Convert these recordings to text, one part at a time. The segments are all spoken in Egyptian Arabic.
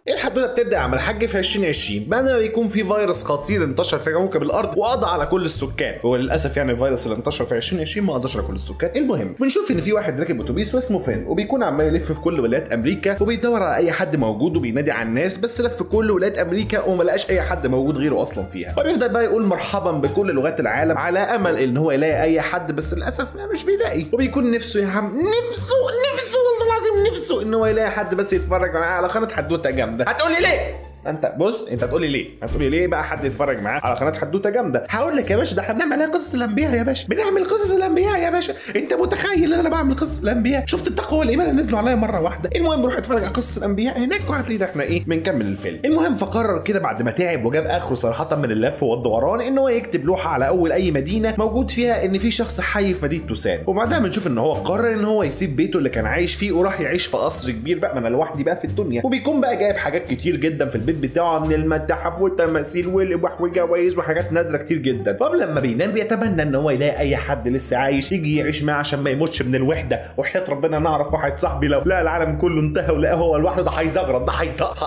الحدوته بتبدا يا عم الحاج في 2020 بعد ما بيكون في فيروس خطير انتشر في كوكب الارض وقضى على كل السكان وللاسف يعني الفيروس اللي انتشر في 2020 ما قضاش على كل السكان المهم بنشوف ان في واحد راكب اتوبيس واسمه فين وبيكون عمال يلف في كل ولايات امريكا وبيدور على اي حد موجود وبينادي على الناس بس لف في كل ولايات امريكا وما لقاش اي حد موجود غيره اصلا فيها وبيفضل بقى يقول مرحبا بكل لغات العالم على امل ان هو يلاقي اي حد بس للاسف مش بيلاقي وبيكون نفسه يا عم نفسه نفسه والله العظيم نفسه ان هو يلاقي حد بس يتفرج معاه على قناه حدوته جامده هتقولي ليه انت بص انت هتقولي ليه هتقولي ليه بقى حد يتفرج معاه على قناه حدوته جامده هقول لك يا باشا ده احنا بنعمل عليها قصص الانبياء يا باشا بنعمل قصص الانبياء يا باشا انت متخيل ان انا بعمل قصص الانبياء شفت التقوى والايمان اللي نزلوا عليا مره واحده المهم بروح اتفرج على قصص الانبياء هناك وهتلاقينا احنا ايه بنكمل الفيلم المهم فقرر كده بعد ما تعب وجاب اخره صراحه من اللف والدوران ان هو يكتب لوحه على اول اي مدينه موجود فيها ان في شخص حي في مدينه توسان وبعدها بنشوف ان هو قرر ان هو يسيب بيته اللي كان عايش فيه وراح يعيش في قصر كبير بقى ما انا لوحدي بقى في الدنيا وبيكون بقى جايب حاجات كتير جدا في البيت بتاعه من المتاحف والتماثيل واللوح وجوائز وحاجات نادره كتير جدا طب لما بينام بيتمنى ان هو يلاقي اي حد لسه عايش يجي يعيش معاه عشان ما يموتش من الوحده وحياه ربنا نعرف واحد صاحبي لو لا العالم كله انتهى ولقاه هو لوحده ده هيزغرط ده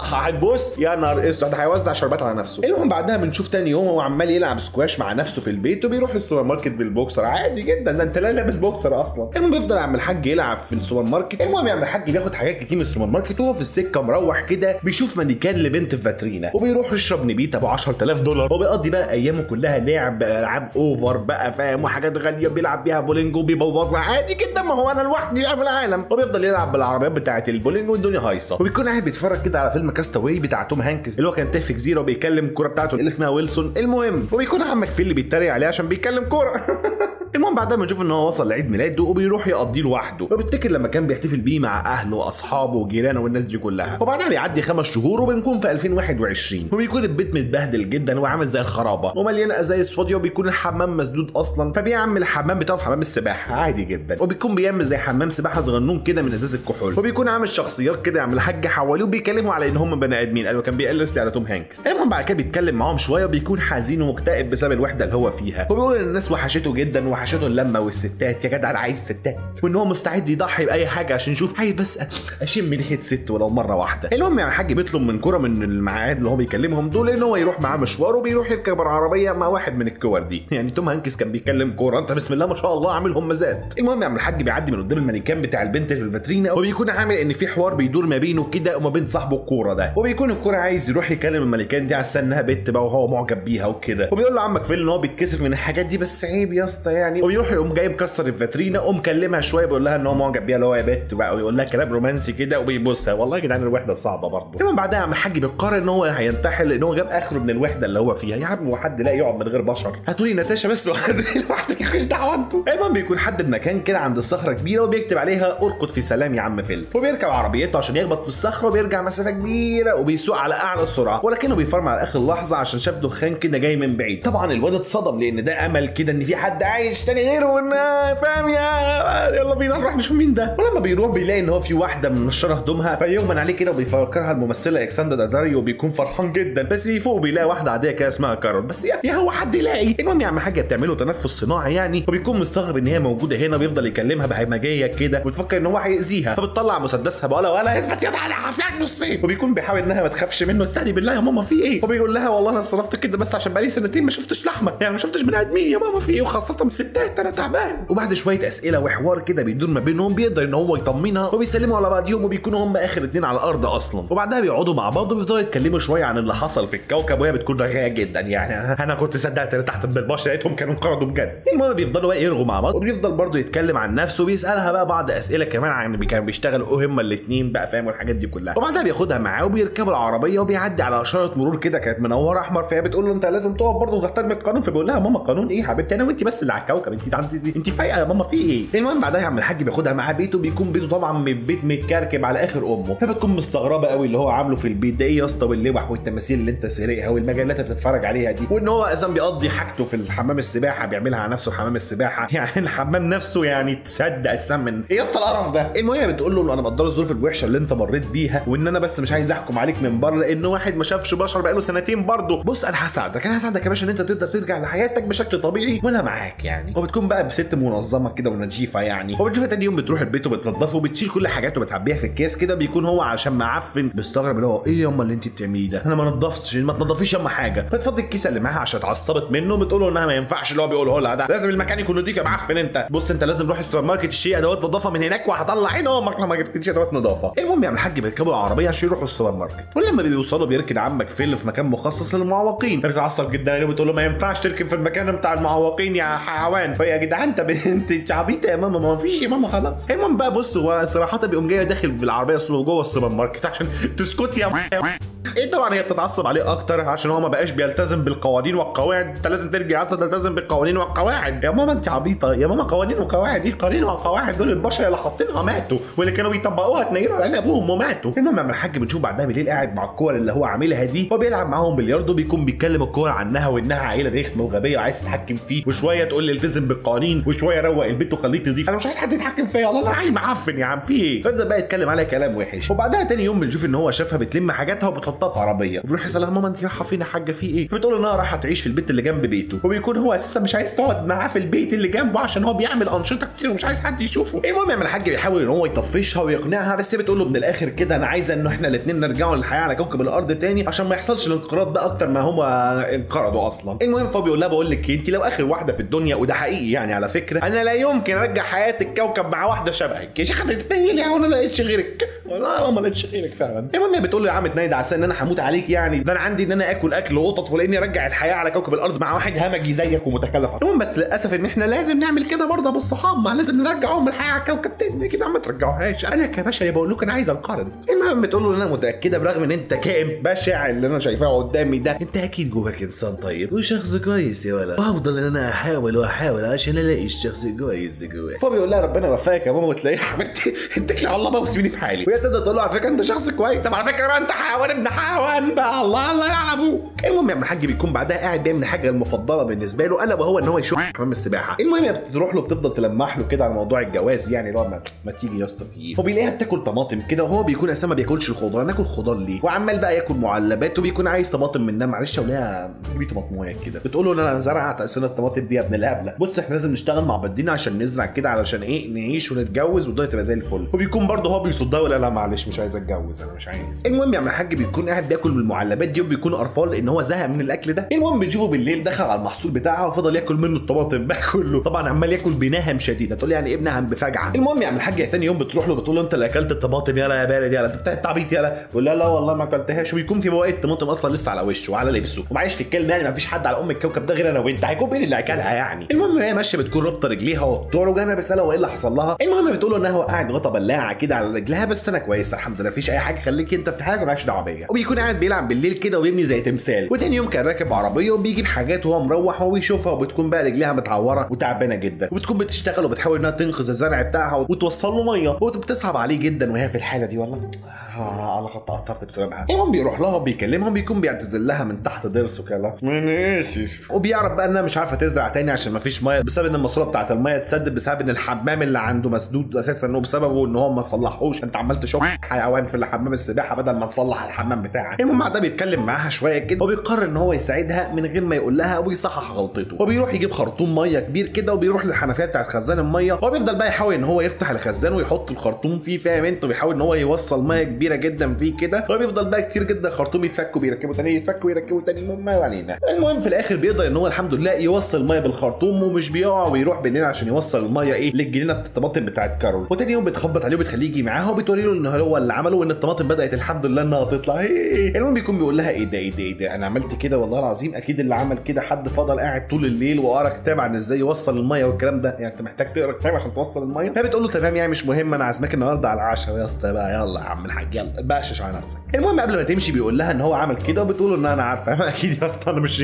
هيبص يا نهار اسود ده هيوزع شربات على نفسه المهم بعدها بنشوف تاني يوم هو عمال يلعب سكواش مع نفسه في البيت وبيروح السوبر ماركت بالبوكسر عادي جدا ده انت لا لابس بوكسر اصلا المهم بيفضل عم الحاج يلعب في السوبر ماركت المهم يا عم الحاج بياخد حاجات كتير من السوبر ماركت وهو في السكه مروح كده بيشوف مانيكان لبنت في فاترينا وبيروح يشرب نبيته ابو 10000 دولار وبيقضي بقى ايامه كلها لعب العاب اوفر بقى فاهم وحاجات غاليه بيلعب بيها بولينج وبيبوظها عادي جدا ما هو انا لوحدي في العالم وبيفضل يلعب بالعربيات بتاعه البولينج والدنيا هايصه وبيكون قاعد بيتفرج كده على فيلم كاستاوي بتاع توم هانكس اللي هو كان تاه في جزيره وبيكلم الكوره بتاعته اللي اسمها ويلسون المهم وبيكون عمك في اللي بيتريق عليه عشان بيكلم كوره المهم بعدها بنشوف ان هو وصل لعيد ميلاده وبيروح يقضيه لوحده وبيفتكر لما كان بيحتفل بيه مع اهله واصحابه وجيرانه والناس دي كلها وبعدها بيعدي خمس شهور وبنكون في 2021 وبيكون البيت متبهدل جدا وعامل زي الخرابه ومليان ازايز فاضيه وبيكون الحمام مسدود اصلا فبيعمل الحمام بتاعه في حمام السباحه عادي جدا وبيكون بيعمل زي حمام سباحه صغنون كده من ازاز الكحول وبيكون عامل شخصيات كده يعمل حاجه حواليه وبيكلموا على ان هم بني ادمين ايوه كان بيقلص لي على توم هانكس المهم بعد كده بيتكلم معاهم شويه وبيكون حزين ومكتئب بسبب الوحده اللي هو فيها وبيقول ان الناس وحشته جدا وحشته اللمه والستات يا جدع انا عايز ستات وان هو مستعد يضحي باي حاجه عشان يشوف عايز بس اشم ريحه ست ولو مره واحده المهم يا حاج بيطلب من كوره من الميعاد اللي هو بيكلمهم دول ان هو يروح معاه مشوار وبيروح يركب العربيه مع واحد من الكور دي يعني توم هانكس كان بيكلم كوره انت بسم الله ما شاء الله عاملهم مزاد المهم يا عم الحاج بيعدي من قدام المانيكان بتاع البنت اللي في الفاترينا وبيكون عامل ان في حوار بيدور ما بينه كده وما بين صاحبه الكوره ده وبيكون الكوره عايز يروح يكلم المانيكان دي على اساس انها بنت بقى وهو معجب بيها وكده وبيقول له عمك فيل ان هو بيتكسف من الحاجات دي بس عيب يا اسطى يعني وبيروح يقوم جاي مكسر الفاترينا ومكلمها شويه بيقول لها ان هو معجب بيها اللي هو يا بت بقى ويقول لها كلام رومانسي كده وبيبوسها والله يا جدعان الوحده صعبه برضه المهم بعدها عم الحاج بيقرر ان هو هينتحل لان هو جاب اخره من الوحده اللي هو فيها يا عم هو حد لا يقعد من غير بشر هاتوا لي ناتاشا بس لوحده يخش دعوانته المهم بيكون حدد مكان كده عند الصخره كبيره وبيكتب عليها ارقد في سلام يا عم فيل وبيركب عربيته عشان يخبط في الصخره وبيرجع مسافه كبيره وبيسوق على اعلى سرعه ولكنه بيفرمل على اخر لحظه عشان شاف دخان كده جاي من بعيد طبعا الواد اتصدم لان ده امل كده ان في حد عايش تاني غيره وان فاهم يا يلا بينا نروح نشوف مين ده ولما بيروح بيلاقي ان هو في واحده منشره هدومها فيغمن عليه كده وبيفكرها الممثله الكسندر داداريو وبيكون فرحان جدا بس بيفوق بيلاقي واحده عاديه كده اسمها كارول بس يا, يا هو حد يلاقي المهم يا عم حاجه بتعمله تنفس صناعي يعني وبيكون مستغرب ان هي موجوده هنا بيفضل يكلمها بهمجيه كده وتفكر ان هو هيأذيها فبتطلع مسدسها بقى ولا اثبت يا انا هفلك نصين وبيكون بيحاول انها ما تخافش منه استهدي بالله يا ماما في ايه وبيقول لها والله انا اتصرفت كده بس عشان بقالي سنتين ما شفتش لحمه يعني ما شفتش بني ادمين يا ماما في ايه وخاصه ستات انا تعبان وبعد شويه اسئله وحوار كده بيدور ما بينهم بيقدر ان هو يطمنها وبيسلموا على بعضهم وبيكونوا هم اخر اتنين على الارض اصلا وبعدها بيقعدوا مع بعض وبيفضلوا يتكلموا شويه عن اللي حصل في الكوكب وهي بتكون رغايه جدا يعني انا كنت صدقت انا تحت من البشر لقيتهم كانوا انقرضوا بجد المهم بيفضلوا بقى يرغوا مع بعض وبيفضل برضه يتكلم عن نفسه وبيسالها بقى بعض اسئله كمان عن كانوا بيشتغلوا هما الاثنين بقى فاهم والحاجات دي كلها وبعدها بياخدها معاه وبيركبوا العربيه وبيعدي على اشاره مرور كده كانت منوره احمر فهي بتقول له انت لازم تقف برضه وتحترم القانون فبيقول لها ماما قانون ايه يا حبيبتي انا وانت بس اللي على الكوكب انت انت انت فايقه يا ماما في ايه المهم بعدها يا عم الحاج بياخدها معاه بيته بيكون بيته طبعا من بيت متكركب على اخر امه فبتكون مستغربه قوي اللي هو عامله في البيت ده ايه يا اسطى واللوح والتماثيل اللي انت سارقها والمجلات اللي بتتفرج عليها دي وان هو اصلا بيقضي حاجته في الحمام السباحه بيعملها على نفسه حمام السباحه يعني الحمام نفسه يعني تصدق اساسا من ايه يا اسطى القرف ده المهم بتقول له انا مقدر الظروف الوحشه اللي انت مريت بيها وان انا بس مش عايز احكم عليك من بره لان واحد ما شافش بشر بقاله سنتين برضه بص انا هساعدك انا هساعدك يا باشا ان انت تقدر ترجع لحياتك بشكل طبيعي وانا معاك يعني يعني وبتكون بقى بست منظمه كده ونجيفه يعني وبتشوفها تاني يوم بتروح البيت وبتنضفه وبتشيل كل حاجاته وبتعبيها في الكيس كده بيكون هو عشان معفن بيستغرب اللي هو ايه ياما اللي انت بتعمليه ده انا ما نضفتش ما تنضفيش ياما حاجه فتفضي الكيسه اللي معاها عشان اتعصبت منه بتقول له انها ما ينفعش اللي هو بيقوله لها ده لازم المكان يكون نضيف يا معفن انت بص انت لازم روح السوبر ماركت تشتري ادوات نظافه من هناك وهطلع عين امك لما جبتليش ادوات نظافه المهم يا عم الحاج بيركبوا العربيه عشان يروحوا السوبر ماركت ولما بيوصلوا بيركن عمك فيل في مكان مخصص للمعوقين بتتعصب جدا عليه وبتقول له ما ينفعش تركن في المكان بتاع المعوقين يا حيوان فيا جدعان انت انت انت عبيطه يا ماما ما فيش يا ماما خلاص المهم بقى بص هو صراحه بيقوم جاي داخل بالعربيه جوه السوبر ماركت عشان تسكت يا ايه طبعا هي بتتعصب عليه اكتر عشان هو ما بقاش بيلتزم بالقوانين والقواعد انت لازم ترجع اصلا تلتزم بالقوانين والقواعد يا ماما انت عبيطه يا ماما قوانين وقواعد ايه قوانين وقواعد دول البشر اللي حاطينها ماتوا واللي كانوا بيطبقوها اتنيلوا على ابوهم وماتوا المهم يا الحاج بنشوف بعدها بالليل قاعد مع الكور اللي هو عاملها دي هو بيلعب معاهم بلياردو بيكون بيتكلم الكور عنها وانها عيله رخمه وغبيه وعايز تتحكم فيه وشويه تقول لي التزم بالقوانين وشويه روق البيت وخليك نضيف انا مش عايز حد يتحكم فيا والله انا عيل معفن يا عم في ايه فبدا بقى يتكلم عليها كلام وحش وبعدها تاني يوم بنشوف ان هو شافها بتلم حاجاتها وبتحطها في عربيه وبيروح يسالها ماما انت رايحه فين يا حاجه في ايه فبتقول انها رايحه تعيش في البيت اللي جنب بيته وبيكون هو اساسا مش عايز تقعد معاه في البيت اللي جنبه عشان هو بيعمل انشطه كتير ومش عايز حد يشوفه المهم يا الحاج بيحاول ان هو يطفشها ويقنعها بس بتقول له من الاخر كده انا عايزه ان احنا الاثنين نرجعوا للحياه على كوكب الارض تاني عشان ما يحصلش الانقراض ده اكتر ما هم انقرضوا اصلا المهم فهو بيقول لها بقول لك انت لو اخر واحده في الدنيا وده حقيقي يعني على فكره انا لا يمكن ارجع حياه الكوكب مع واحده شبهك يا شيخه تتنيلي يا وانا ما لقيتش غيرك والله ما لقيتش غيرك فعلا المهم هي بتقول له يا عم اتنيد على ان انا هموت عليك يعني ده انا عندي ان انا اكل اكل وقطط ولاني ارجع الحياه على كوكب الارض مع واحد همجي زيك ومتكلف المهم بس للاسف ان احنا لازم نعمل كده برضه بالصحاب ما لازم نرجعهم الحياه على الكوكب تاني كده ما ترجعوهاش انا كبشري بقول لكم انا عايز انقرض المهم بتقول له ان انا متاكده برغم ان انت كائن بشع اللي انا شايفاه قدامي ده انت اكيد جواك انسان طيب وشخص كويس يا ولد وافضل ان انا احاول واحاول عشان الاقي الشخص الكويس ده جواك فبيقول لها ربنا يوفقك يا ماما وتلاقيها حبيبتي اتكلي على الله بقى وسيبيني في حالي وهي تبدا تقول له على فكره انت شخص كويس طب على فكره بقى انت حيوان ابن حيوان بقى الله الله يلعن ابوك المهم يا ابن الحاج بيكون بعدها قاعد بيعمل الحاجه المفضله بالنسبه له الا وهو ان هو يشوف حمام السباحه المهم هي بتروح له بتفضل تلمح له كده على موضوع الجواز يعني اللي هو ما, ما تيجي يا اسطى في ايه وبيلاقيها بتاكل طماطم كده وهو بيكون اساسا ما بياكلش الخضار ناكل خضار ليه وعمال بقى ياكل معلبات وبيكون عايز طماطم منها معلش وليها جيبي طماطمايه كده بتقول له ان انا زرعت اساسا الطماطم دي يا ابن الهبله بص احنا لازم نشتغل مع بعضنا عشان نزرع كده علشان ايه نعيش ونتجوز والدنيا تبقى زي الفل وبيكون برضه هو بيصدها ولا لا معلش مش عايز اتجوز انا مش عايز المهم يا عم الحاج بيكون قاعد بياكل من المعلبات دي وبيكون قرفان لان هو زهق من الاكل ده المهم بنشوفه بالليل دخل على المحصول بتاعها وفضل ياكل منه الطماطم بقى كله طبعا عمال ياكل بنهم شديده تقول يعني ايه بنهم بفجعه المهم يا عم الحاج تاني يوم بتروح له بتقول له انت اللي اكلت الطماطم يلا يا بارد يلا انت بتاعت تعبيط يلا يقول لها لا والله ما اكلتهاش وبيكون في بواقي الطماطم اصلا لسه على وشه وعلى لبسه ومعيش في الكلمه يعني ما فيش حد على ام الكوكب ده غير انا وانت هيكون مين اللي اكلها يعني المهم هي ماشيه بتكون رابطه رجليها وبتوع وجايه بيسالها هو ايه اللي حصل لها المهم بتقول له انها وقعت غطا بلاعه كده على رجلها بس انا كويسه الحمد لله مفيش اي حاجه خليك انت في حاجه مالكش دعوه بيا وبيكون قاعد بيلعب بالليل كده ويبني زي تمثال وتاني يوم كان راكب عربيه وبيجيب حاجات وهو مروح وهو بيشوفها وبتكون بقى رجليها متعوره وتعبانه جدا وبتكون بتشتغل وبتحاول انها تنقذ الزرع بتاعها وتوصل له ميه وبتصعب عليه جدا وهي في الحاله دي والله آه انا خط قطرت بسببها المهم بيروح لها وبيكلمهم بيكون بيعتذر لها من تحت ضرسه كده من اسف وبيعرف بقى انها مش عارفه تزرع تاني عشان ما فيش ميه بسبب ان الماسوره بتاعت الميه اتسدد بسبب ان الحمام اللي عنده مسدود اساسا انه بسببه ان هو ما صلحوش انت عمال تشوف حيوان في حمام السباحه بدل ما تصلح الحمام بتاعك المهم بعدها بيتكلم معاها شويه كده وبيقرر ان هو يساعدها من غير ما يقول لها ويصحح غلطته وبيروح يجيب خرطوم ميه كبير كده وبيروح للحنفيه بتاعت خزان الميه وبيفضل بقى يحاول ان هو يفتح الخزان ويحط الخرطوم فيه فاهم انت ويحاول ان هو يوصل ميه كبيره جدا فيه كده هو بيفضل بقى كتير جدا خرطوم يتفك وبيركبه تاني يتفك ويركبه تاني ما علينا المهم في الاخر بيقدر ان هو الحمد لله يوصل ميه بالخرطوم ومش بيقع ويروح بالليل عشان يوصل الميه ايه للجنينه الطماطم بتاعت كارول وتاني يوم بتخبط عليه وبتخليه يجي معاها وبتوري له ان هو اللي عمله وان الطماطم بدات الحمد لله انها تطلع إيه. المهم بيكون بيقول لها ايه ده ايه ده ايه ده انا عملت كده والله العظيم اكيد اللي عمل كده حد فضل قاعد طول الليل وقرا كتاب عن ازاي يوصل الميه والكلام ده يعني انت محتاج تقرا كتاب عشان توصل الميه فبتقول له تمام يعني مش مهم انا عازمك النهارده على العشاء يا اسطى بقى يلا يا عم الحاج يلا بقشش على نفسك المهم قبل ما تمشي بيقول لها ان هو عمل كده وبتقول له ان انا عارفه اكيد يا اسطى انا مش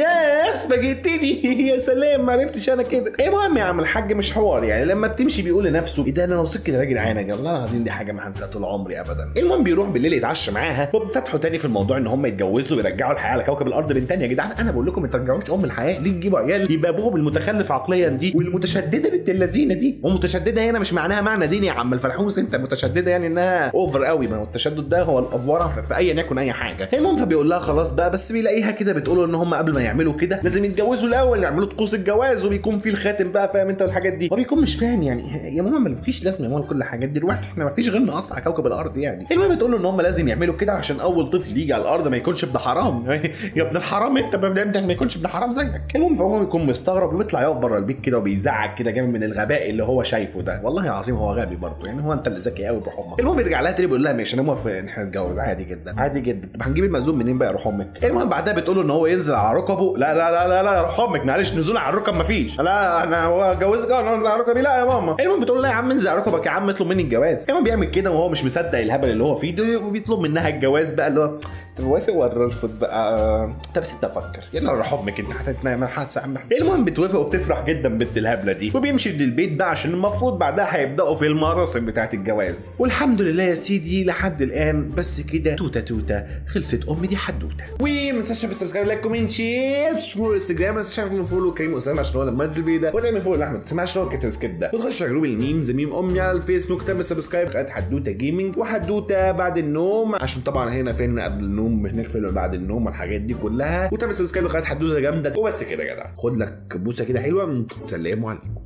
يا سباجيتني يا سلام ما عرفتش انا كده المهم يا عم الحاج مش حوار يعني لما بتمشي بيقول لنفسه ايه ده انا مبسوط كده راجل عينك والله العظيم دي حاجه ما هنساها طول عمري ابدا المهم بيروح بالليل يتعشى معاها فتحوا تاني في الموضوع ان هم يتجوزوا ويرجعوا الحياه على كوكب الارض من تاني يا جدعان انا بقول لكم ما ترجعوش ام الحياه ليه تجيبوا عيال يبقى ابوهم المتخلف عقليا دي والمتشدده بنت اللذينه دي ومتشدده هنا مش معناها معنى ديني يا عم الفلحوس انت متشدده يعني انها اوفر قوي ما هو التشدد ده هو الافوره في, في ايا يكن اي حاجه المهم فبيقول لها خلاص بقى بس بيلاقيها كده بتقول ان هم قبل ما يعملوا كده لازم يتجوزوا الاول يعملوا طقوس الجواز وبيكون في الخاتم بقى فاهم انت والحاجات دي هو بيكون مش فاهم يعني يا ماما ما فيش لازم يعملوا كل الحاجات دي دلوقتي احنا ما فيش غيرنا اصلا على كوكب الارض يعني المهم بتقول له ان هم لازم يعملوا كده عشان اول طفل يجي على الارض ما يكونش ابن حرام يا ابن الحرام انت ما ما يكونش ابن حرام زيك المهم فهو بيكون مستغرب وبيطلع يقف بره البيت كده وبيزعق كده جامد من الغباء اللي هو شايفه ده والله العظيم هو غبي برضه يعني هو انت اللي ذكي قوي بروح امك المهم يرجع لها تاني بيقول لها ماشي انا موافق ان احنا نتجوز عادي جدا عادي جدا طب هنجيب المأذون منين بقى يا روح امك المهم بعدها بتقول له ان هو ينزل على ركبه لا لا لا لا لا يا روح امك معلش نزول على الركب مفيش لا انا هو جوزك انا انزل على ركبي لا يا ماما المهم بتقول له لا يا عم انزل على ركبك يا عم اطلب مني الجواز المهم بيعمل كده وهو مش مصدق الهبل اللي هو فيه ده وبيطلب منها الجواز بقى اللي هو طب وافق ولا ارفض بقى طب سيبني افكر يلا روح امك انت هتتنام المهم بتوافق وبتفرح جدا بنت الهبله دي وبيمشي للبيت بقى عشان المفروض بعدها هيبداوا في المراسم بتاعت الجواز والحمد لله يا سيدي لحد الان بس كده توته توته خلصت ام دي حدوته وما تنساش بالسبسكرايب لايك كومنت شير تشوفوا الانستجرام ما تنساش تعملوا فولو كريم اسامه عشان هو لما الفيديو ده وتعمل فولو لاحمد سمع عشان هو كاتب سكيب ده وتخش على جروب الميمز ميم امي على الفيسبوك تعمل سبسكرايب قناه حدوته جيمنج وحدوته بعد النوم عشان طبعا هنا فين قبل النوم هناك فين بعد النوم والحاجات دي كلها وتعمل سبسكرايب لقناه حدوته جامده وبس كده يا جدع خد لك بوسه كده حلوه سلام عليكم